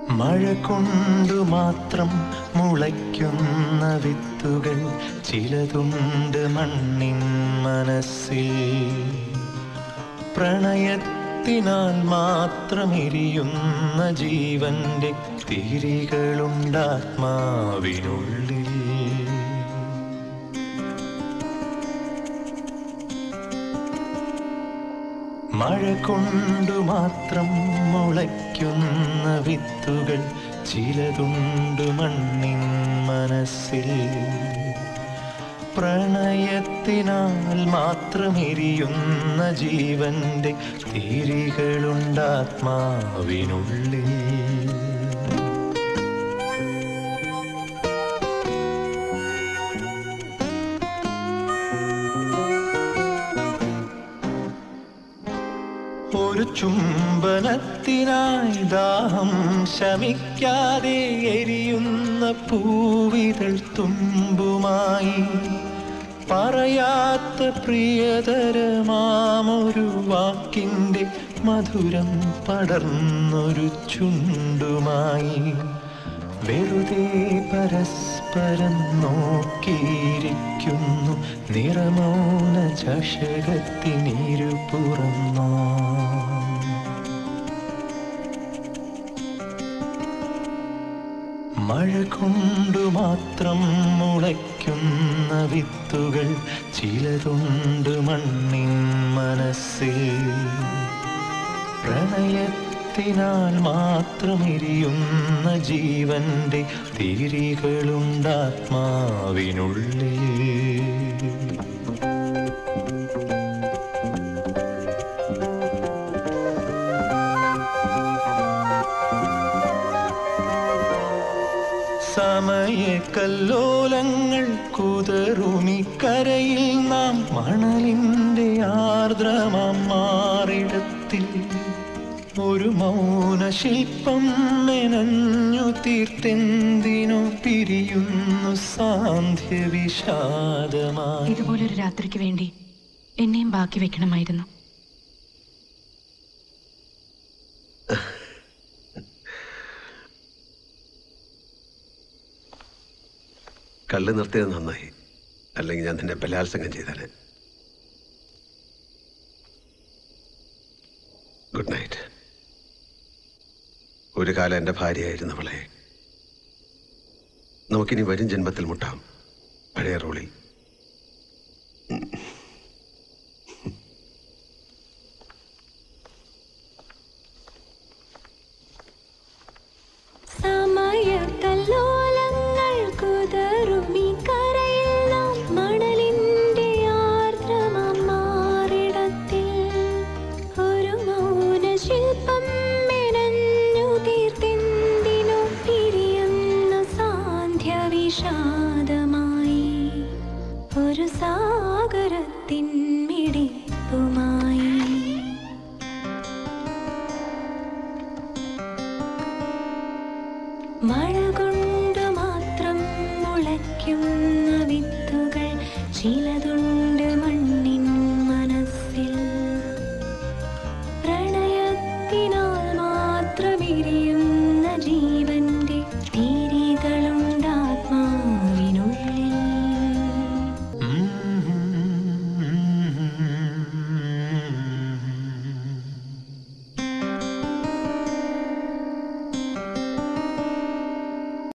മഴ കൊണ്ടു മാത്രം മുളയ്ക്കുന്ന വിത്തുകൾ ചിലതുണ്ട് മണ്ണിൻ മനസ്സിൽ പ്രണയത്തിനാൽ മാത്രം എരിയുന്ന ജീവന്റെ തിരികളുണ്ടാത്മാവിനുള്ളിൽ മഴ കൊണ്ടു മാത്രം മുളയ്ക്കുന്ന വിത്തുകൾ ചിലതുണ്ട് മണ്ണിൻ മനസ്സിൽ പ്രണയത്തിനാൽ മാത്രം എരിയുന്ന ജീവന്റെ തിരികളുണ്ടാത്മാവിനുള്ളിൽ ഒരു ചുംബനത്തിനായി ദാഹം ശമിക്കാതെ എരിയുന്ന പൂവിതൾ തുമ്പുമായി പറയാത്ത പ്രിയതരമാമൊരു വാക്കിൻ്റെ മധുരം പടർന്നൊരു ചുണ്ടുമായി വെറുതെ പരസ്പരം നോക്കിയിരിക്കുന്നു നിറമൗന ചഷകത്തിനിരുപുറന്നോ മഴ കൊണ്ടു മാത്രം മുളയ്ക്കുന്ന വിത്തുകൾ ചിലതുണ്ട് മണ്ണിൻ മനസ്സിൽ പ്രണയത്തിനാൽ മാത്രം എരിയുന്ന ജീവന്റെ തിരികളുണ്ടാത്മാവിനുള്ളിൽ സമയക്കല്ലോലങ്ങൾ കുതറുമിക്കരയിൽ നാം മണലിൻ്റെ ആർദ്രമാം മാറിടത്തിൽ ഒരു മൗനശില്പം മെനഞ്ഞു തീർത്തെന്തിനോ പിരിയുന്നു സാന്ധ്യ വിഷാദമായി ഇതുപോലൊരു രാത്രിക്ക് വേണ്ടി എന്നെയും ബാക്കി വെക്കണമായിരുന്നു കള്ള് നിർത്തിയത് നന്നായി അല്ലെങ്കിൽ ഞാൻ നിന്നെ ബലാത്സംഗം ചെയ്തേനെ ഗുഡ് നൈറ്റ് ഒരു കാലം എൻ്റെ ഭാര്യയായിരുന്നവളെ നമുക്കിനി വരും ജന്മത്തിൽ മുട്ടാം പഴയ റോളിൽ സമയക്കല്ലോലങ്ങൾ കുതറുമി കരയിൽ നാം മണലിന്റെ ആർദ്രമാം മാറിടത്തിൽ ഒരു മൗനശില്പം മെനഞ്ഞു തീർത്തെന്തിനോ പിരിയുന്ന സാന്ധ്യ വിഷാദമായി ഒരു സാഗരത്തിൻ മിടിപ്പുമായി മഴ കൊണ്ട് മാത്രം മുളയ്ക്കുന്ന വിത്തുകൾ ചിലതുണ്ട്